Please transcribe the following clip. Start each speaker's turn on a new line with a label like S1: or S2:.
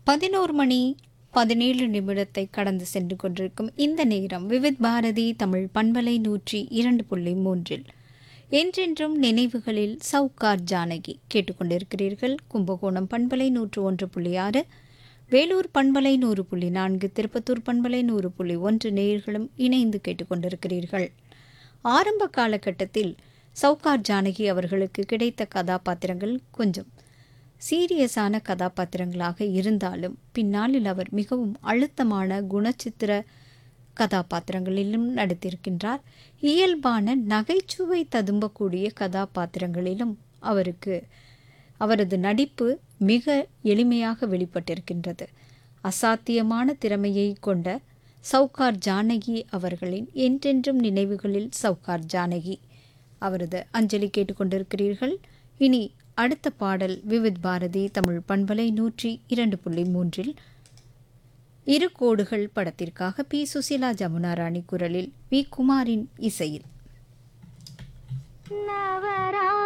S1: பதினோரு மணி பதினேழு நிமிடத்தை கடந்து சென்று கொண்டிருக்கும் இந்த நேரம் விவித் பாரதி தமிழ் பண்பலை நூற்றி இரண்டு புள்ளி மூன்றில் என்றென்றும் நினைவுகளில் சவுகார் ஜானகி கேட்டுக்கொண்டிருக்கிறீர்கள் கும்பகோணம் பண்பலை நூற்று ஒன்று புள்ளி ஆறு வேலூர் பண்பலை நூறு புள்ளி நான்கு திருப்பத்தூர் பண்பலை நூறு புள்ளி ஒன்று நேயர்களும் இணைந்து கேட்டுக்கொண்டிருக்கிறீர்கள் ஆரம்ப காலகட்டத்தில் சவுகார் ஜானகி அவர்களுக்கு கிடைத்த கதாபாத்திரங்கள் கொஞ்சம் சீரியஸான கதாபாத்திரங்களாக இருந்தாலும் பின்னாளில் அவர் மிகவும் அழுத்தமான குணச்சித்திர கதாபாத்திரங்களிலும் நடித்திருக்கின்றார் இயல்பான நகைச்சுவை ததும்பக்கூடிய கதாபாத்திரங்களிலும் அவருக்கு அவரது நடிப்பு மிக எளிமையாக வெளிப்பட்டிருக்கின்றது அசாத்தியமான திறமையை கொண்ட சவுகார் ஜானகி அவர்களின் என்றென்றும் நினைவுகளில் சவுகார் ஜானகி அவரது அஞ்சலி கேட்டுக்கொண்டிருக்கிறீர்கள் இனி அடுத்த பாடல் விவித் பாரதி தமிழ் பண்பலை நூற்றி இரண்டு புள்ளி மூன்றில் இரு கோடுகள் படத்திற்காக பி சுசீலா ஜமுனா ராணி குரலில் வி குமாரின் இசையில்
S2: நவரா